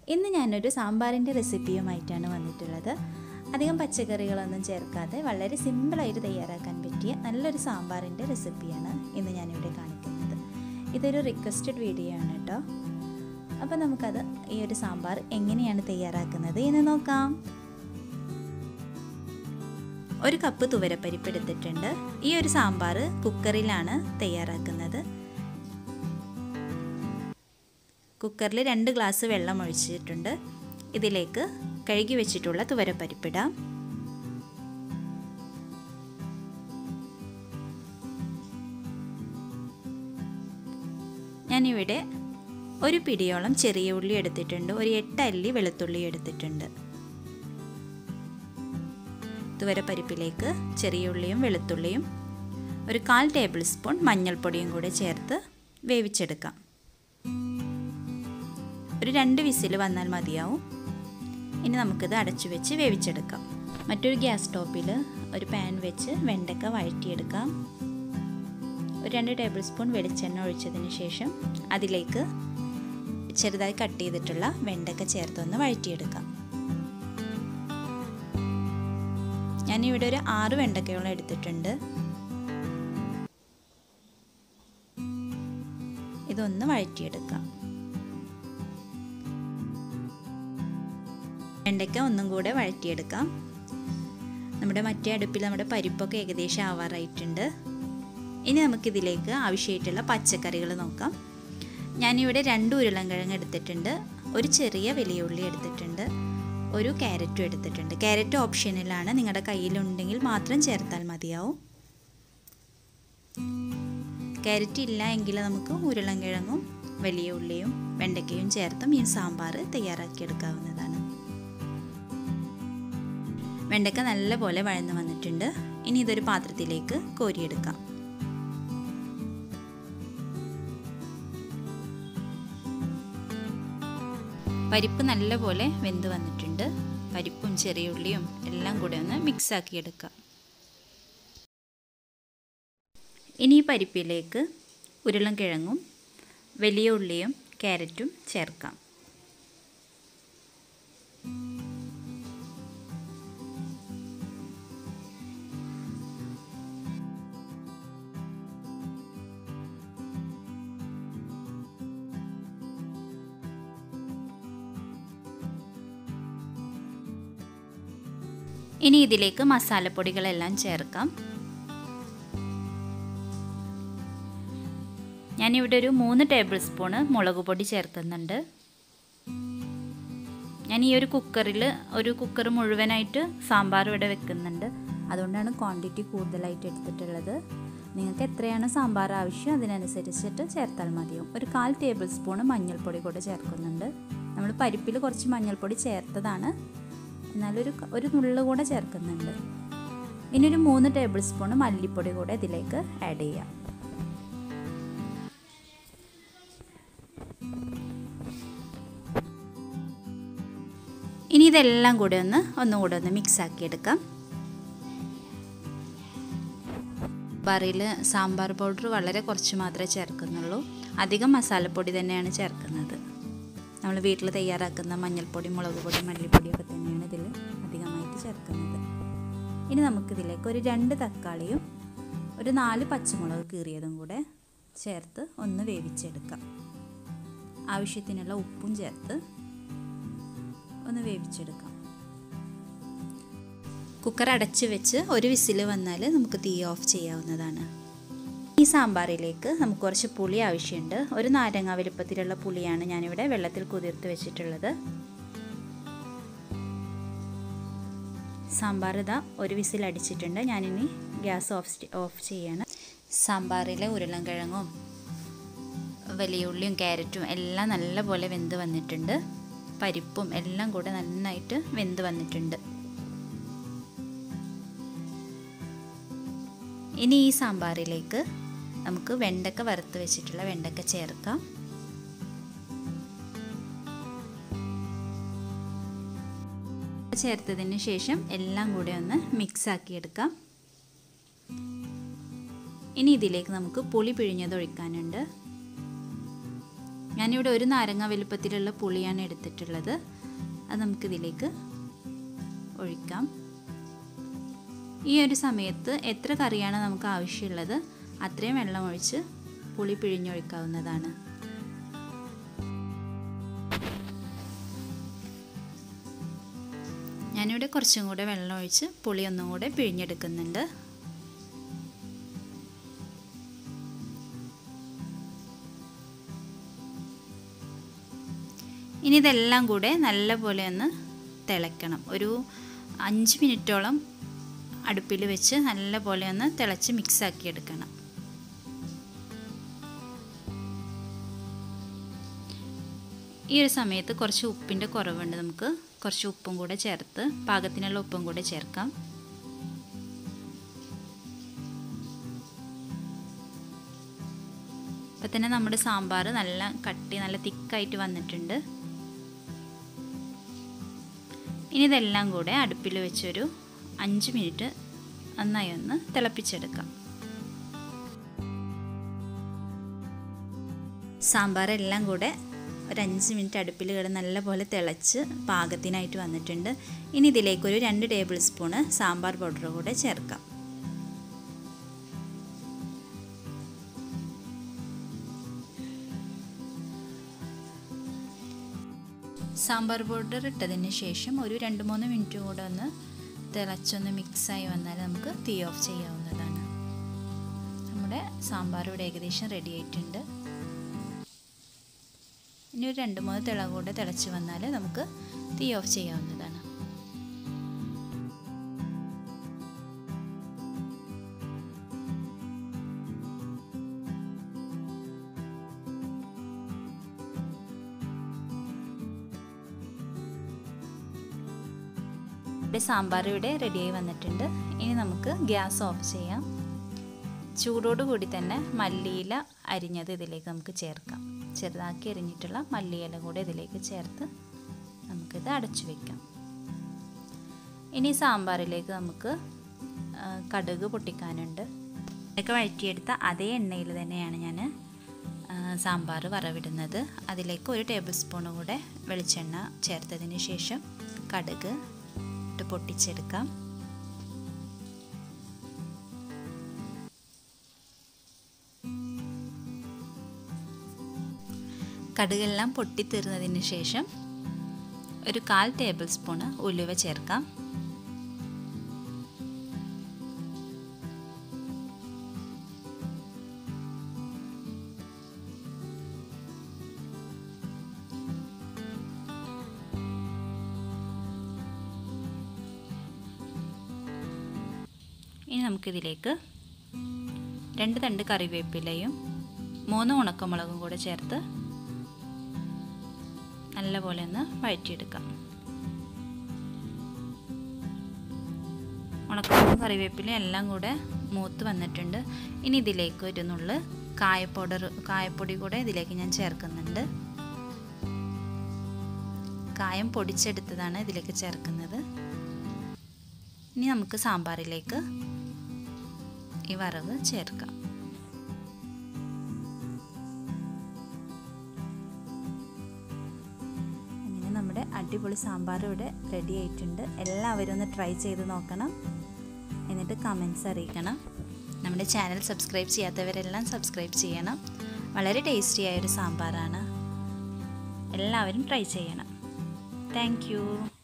ഇന്ന് ഞാനൊരു സാമ്പാറിൻ്റെ റെസിപ്പിയുമായിട്ടാണ് വന്നിട്ടുള്ളത് അധികം പച്ചക്കറികളൊന്നും ചേർക്കാതെ വളരെ സിമ്പിളായിട്ട് തയ്യാറാക്കാൻ പറ്റിയ നല്ലൊരു സാമ്പാറിൻ്റെ റെസിപ്പിയാണ് ഇന്ന് ഞാനിവിടെ കാണിക്കുന്നത് ഇതൊരു റിക്വസ്റ്റഡ് വീഡിയോ ആണ് കേട്ടോ അപ്പോൾ നമുക്കത് ഈ ഒരു സാമ്പാർ എങ്ങനെയാണ് തയ്യാറാക്കുന്നത് എന്ന് നോക്കാം ഒരു കപ്പ് തുവരപ്പരിപ്പ് എടുത്തിട്ടുണ്ട് ഈ ഒരു സാമ്പാർ കുക്കറിലാണ് തയ്യാറാക്കുന്നത് കുക്കറിൽ രണ്ട് ഗ്ലാസ് വെള്ളം ഒഴിച്ചിട്ടുണ്ട് ഇതിലേക്ക് കഴുകി വെച്ചിട്ടുള്ള തുവരപ്പരിപ്പിടാം ഞാനിവിടെ ഒരു പിടിയോളം ചെറിയ ഉള്ളി എടുത്തിട്ടുണ്ട് ഒരു എട്ട് അല്ലി വെളുത്തുള്ളി എടുത്തിട്ടുണ്ട് തുവരപ്പരിപ്പിലേക്ക് ചെറിയ ഉള്ളിയും വെളുത്തുള്ളിയും ഒരു കാൽ ടേബിൾ സ്പൂൺ മഞ്ഞൾപ്പൊടിയും കൂടെ ചേർത്ത് വേവിച്ചെടുക്കാം ഒരു രണ്ട് വിസിൽ വന്നാൽ മതിയാവും ഇനി നമുക്കിത് അടച്ചു വെച്ച് വേവിച്ചെടുക്കാം മറ്റൊരു ഗ്യാസ് സ്റ്റോപ്പിൽ ഒരു പാൻ വെച്ച് വെണ്ടക്ക വഴറ്റിയെടുക്കാം ഒരു രണ്ട് ടേബിൾ സ്പൂൺ വെളിച്ചെണ്ണ ഒഴിച്ചതിന് ശേഷം അതിലേക്ക് ചെറുതായി കട്ട് ചെയ്തിട്ടുള്ള വെണ്ടക്ക ചേർത്തൊന്ന് വഴറ്റിയെടുക്കാം ഞാനിവിടെ ഒരു ആറ് വെണ്ടക്കയോളം എടുത്തിട്ടുണ്ട് ഇതൊന്ന് വഴറ്റിയെടുക്കാം വെണ്ടയ്ക്ക ഒന്നും കൂടെ വഴറ്റിയെടുക്കാം നമ്മുടെ മറ്റേ അടുപ്പിൽ നമ്മുടെ പരിപ്പൊക്കെ ഏകദേശം ആവാറായിട്ടുണ്ട് ഇനി നമുക്കിതിലേക്ക് ആവശ്യമായിട്ടുള്ള പച്ചക്കറികൾ നോക്കാം ഞാനിവിടെ രണ്ട് ഉരുളൻകിഴങ്ങ് എടുത്തിട്ടുണ്ട് ഒരു ചെറിയ വലിയ ഉള്ളി എടുത്തിട്ടുണ്ട് ഒരു ക്യാരറ്റും എടുത്തിട്ടുണ്ട് ക്യാരറ്റ് ഓപ്ഷനിലാണ് നിങ്ങളുടെ കയ്യിലുണ്ടെങ്കിൽ മാത്രം ചേർത്താൽ മതിയാവും ക്യാരറ്റ് ഇല്ല എങ്കിൽ നമുക്ക് ഉരുളൻകിഴങ്ങും വലിയ ഉള്ളിയും വെണ്ടയ്ക്കയും ചേർത്ത് മീൻ സാമ്പാർ തയ്യാറാക്കിയെടുക്കാവുന്നതാണ് വെണ്ടയ്ക്ക നല്ലപോലെ വഴന്ന് വന്നിട്ടുണ്ട് ഇനി ഇതൊരു പാത്രത്തിലേക്ക് കോരിയെടുക്കാം പരിപ്പ് നല്ലപോലെ വെന്ത് വന്നിട്ടുണ്ട് പരിപ്പും ചെറിയ ഉള്ളിയും എല്ലാം കൂടെ ഒന്ന് മിക്സ് ആക്കിയെടുക്കാം ഇനി ഈ പരിപ്പിലേക്ക് ഉരുളൻകിഴങ്ങും വലിയ ഉള്ളിയും ക്യാരറ്റും ചേർക്കാം ഇനി ഇതിലേക്ക് മസാലപ്പൊടികളെല്ലാം ചേർക്കാം ഞാനിവിടെ ഒരു മൂന്ന് ടേബിൾ സ്പൂണ് മുളക് പൊടി ചേർക്കുന്നുണ്ട് ഞാൻ ഈ ഒരു കുക്കറിൽ ഒരു കുക്കർ മുഴുവനായിട്ട് സാമ്പാർ ഇവിടെ വെക്കുന്നുണ്ട് അതുകൊണ്ടാണ് ക്വാണ്ടിറ്റി കൂടുതലായിട്ട് എടുത്തിട്ടുള്ളത് നിങ്ങൾക്ക് എത്രയാണ് സാമ്പാർ ആവശ്യം അതിനനുസരിച്ചിട്ട് ചേർത്താൽ മതിയാവും ഒരു കാൽ ടേബിൾ സ്പൂണ് മഞ്ഞൾപ്പൊടി കൂടെ ചേർക്കുന്നുണ്ട് നമ്മൾ പരിപ്പിൽ കുറച്ച് മഞ്ഞൾപ്പൊടി ചേർത്തതാണ് എന്നാലൊരു ഒരു നുള്ളു കൂടെ ചേർക്കുന്നുണ്ട് ഇനി ഒരു മൂന്ന് ടേബിൾ സ്പൂൺ മല്ലിപ്പൊടി കൂടെ ഇതിലേക്ക് ആഡ് ചെയ്യാം ഇനി ഇതെല്ലാം കൂടെ ഒന്ന് ഒന്നുകൂടെ ഒന്ന് മിക്സ് ആക്കിയെടുക്കാം സാമ്പാറിൽ സാമ്പാർ പൗഡർ വളരെ കുറച്ച് മാത്രമേ ചേർക്കുന്നുള്ളൂ അധികം മസാലപ്പൊടി തന്നെയാണ് ചേർക്കുന്നത് നമ്മൾ വീട്ടിൽ തയ്യാറാക്കുന്ന മഞ്ഞൾപ്പൊടി മുളക് പൊടി മല്ലിപ്പൊടിയൊക്കെ തന്നെയാണ് ഇതിൽ അധികമായിട്ട് ചേർക്കുന്നത് ഇനി നമുക്കിതിലേക്ക് ഒരു രണ്ട് തക്കാളിയും ഒരു നാല് പച്ചമുളക് കീറിയതും കൂടെ ചേർത്ത് ഒന്ന് വേവിച്ചെടുക്കാം ആവശ്യത്തിനുള്ള ഉപ്പും ചേർത്ത് ഒന്ന് വേവിച്ചെടുക്കാം കുക്കർ അടച്ച് വെച്ച് ഒരു വിസിൽ വന്നാൽ നമുക്ക് തീ ഓഫ് ചെയ്യാവുന്നതാണ് ഈ സാമ്പാറിലേക്ക് നമുക്ക് കുറച്ച് പുളി ആവശ്യമുണ്ട് ഒരു നാരങ്ങ വലുപ്പത്തിലുള്ള പുളിയാണ് ഞാനിവിടെ വെള്ളത്തിൽ കുതിർത്ത് വെച്ചിട്ടുള്ളത് സാമ്പാർ ഇതാ ഒരു വിസിൽ അടിച്ചിട്ടുണ്ട് ഞാനിനി ഗ്യാസ് ഓഫ് ഓഫ് ചെയ്യാണ് സാമ്പാറിലെ ഉരുളൻകിഴങ്ങും വലിയ ഉള്ളിയും ക്യാരറ്റും എല്ലാം നല്ലപോലെ വെന്ത് വന്നിട്ടുണ്ട് പരിപ്പും എല്ലാം കൂടെ നന്നായിട്ട് വെന്ത് വന്നിട്ടുണ്ട് ഇനി ഈ സാമ്പാറിലേക്ക് നമുക്ക് വെണ്ടക്ക വറുത്ത് വെച്ചിട്ടുള്ള വെണ്ടക്ക ചേർക്കാം ചേർത്തതിന് ശേഷം എല്ലാം കൂടെ ഒന്ന് മിക്സ് ആക്കിയെടുക്കാം ഇനി ഇതിലേക്ക് നമുക്ക് പുളി പിഴിഞ്ഞത് ഒഴിക്കാനുണ്ട് ഞാനിവിടെ ഒരു നാരങ്ങ വലുപ്പത്തിലുള്ള പുളിയാണ് എടുത്തിട്ടുള്ളത് അത് നമുക്കിതിലേക്ക് ഒഴിക്കാം ഈ ഒരു സമയത്ത് എത്ര കറിയാണ് നമുക്ക് ആവശ്യമുള്ളത് അത്രയും വെള്ളം ഒഴിച്ച് പുളി പിഴിഞ്ഞൊഴിക്കാവുന്നതാണ് ഞാനിവിടെ കുറച്ചും കൂടെ വെള്ളം ഒഴിച്ച് പുളി ഒന്നും കൂടെ പിഴിഞ്ഞെടുക്കുന്നുണ്ട് ഇനി ഇതെല്ലാം കൂടെ നല്ലപോലെ ഒന്ന് തിളയ്ക്കണം ഒരു അഞ്ച് മിനിറ്റോളം അടുപ്പിൽ വെച്ച് നല്ലപോലെ ഒന്ന് തിളച്ച് മിക്സാക്കി എടുക്കണം ഈ ഒരു സമയത്ത് കുറച്ച് ഉപ്പിൻ്റെ കുറവുണ്ട് നമുക്ക് കുറച്ച് ഉപ്പും കൂടെ ചേർത്ത് പാകത്തിനുള്ള ഉപ്പും കൂടെ ചേർക്കാം ഇപ്പം തന്നെ നമ്മുടെ സാമ്പാർ നല്ല കട്ടി നല്ല തിക്കായിട്ട് വന്നിട്ടുണ്ട് ഇനി ഇതെല്ലാം കൂടെ അടുപ്പിൽ വെച്ചൊരു അഞ്ച് മിനിറ്റ് നന്നായി ഒന്ന് തിളപ്പിച്ചെടുക്കാം സാമ്പാറെല്ലാം കൂടെ ഒരു അഞ്ച് മിനിറ്റ് അടുപ്പിൽ കിടന്ന് നല്ലപോലെ തിളച്ച് പാകത്തിനായിട്ട് വന്നിട്ടുണ്ട് ഇനി ഇതിലേക്കൊരു രണ്ട് ടേബിൾ സ്പൂണ് സാമ്പാർ പൗഡർ കൂടെ ചേർക്കാം സാമ്പാർ പൗഡർ ഇട്ടതിന് ശേഷം ഒരു രണ്ട് മൂന്ന് മിനിറ്റ് കൂടെ ഒന്ന് തിളച്ചൊന്ന് മിക്സായി വന്നാൽ നമുക്ക് തീ ഓഫ് ചെയ്യാവുന്നതാണ് നമ്മുടെ സാമ്പാർ ഇവിടെ ഏകദേശം റെഡി ആയിട്ടുണ്ട് ഇനി ഒരു രണ്ട് മൂന്ന് തിള കൂടെ തിളച്ച് വന്നാൽ നമുക്ക് തീ ഓഫ് ചെയ്യാവുന്നതാണ് ഇവിടെ സാമ്പാർ ഇവിടെ റെഡിയായി വന്നിട്ടുണ്ട് ഇനി നമുക്ക് ഗ്യാസ് ഓഫ് ചെയ്യാം ചൂടോട് കൂടി തന്നെ മല്ലിയില അരിഞ്ഞത് ഇതിലേക്ക് നമുക്ക് ചേർക്കാം ചെറുതാക്കി അരിഞ്ഞിട്ടുള്ള മല്ലിയില കൂടെ ഇതിലേക്ക് ചേർത്ത് നമുക്കിത് അടച്ചു വയ്ക്കാം ഇനി സാമ്പാറിലേക്ക് നമുക്ക് കടുക് പൊട്ടിക്കാനുണ്ട് ഇതൊക്കെ വഴറ്റിയെടുത്ത അതേ എണ്ണയിൽ തന്നെയാണ് ഞാൻ സാമ്പാർ വറവിടുന്നത് അതിലേക്ക് ഒരു ടേബിൾ സ്പൂൺ കൂടെ വെളിച്ചെണ്ണ ചേർത്തതിന് ശേഷം കടുക് ഇട്ട് പൊട്ടിച്ചെടുക്കാം കടുകെല്ലാം പൊട്ടിത്തീർന്നതിന് ശേഷം ഒരു കാൽ ടേബിൾ സ്പൂണ് ഉലുവ ചേർക്കാം ഇനി നമുക്കിതിലേക്ക് രണ്ട് തണ്ട് കറിവേപ്പിലയും മൂന്ന് ഉണക്കമുളകും കൂടെ ചേർത്ത് നല്ലപോലെ ഒന്ന് വഴറ്റിയെടുക്കാം ഉണക്കമുളകും കറിവേപ്പിലയും എല്ലാം കൂടെ മൂത്ത് വന്നിട്ടുണ്ട് ഇനി ഇതിലേക്ക് ഒരു നുള്ള് കായ പൗഡർ കായപ്പൊടി കൂടെ ഇതിലേക്ക് ഞാൻ ചേർക്കുന്നുണ്ട് കായം പൊടിച്ചെടുത്തതാണ് ഇതിലേക്ക് ചേർക്കുന്നത് ഇനി നമുക്ക് സാമ്പാറിലേക്ക് ഈ വറവ് ചേർക്കാം അങ്ങനെ നമ്മുടെ അടിപൊളി സാമ്പാർ ഇവിടെ റെഡി ആയിട്ടുണ്ട് എല്ലാവരും ഒന്ന് ട്രൈ ചെയ്ത് നോക്കണം എന്നിട്ട് കമൻസ് അറിയിക്കണം നമ്മുടെ ചാനൽ സബ്സ്ക്രൈബ് ചെയ്യാത്തവരെല്ലാം സബ്സ്ക്രൈബ് ചെയ്യണം വളരെ ടേസ്റ്റി ആയൊരു സാമ്പാറാണ് എല്ലാവരും ട്രൈ ചെയ്യണം താങ്ക്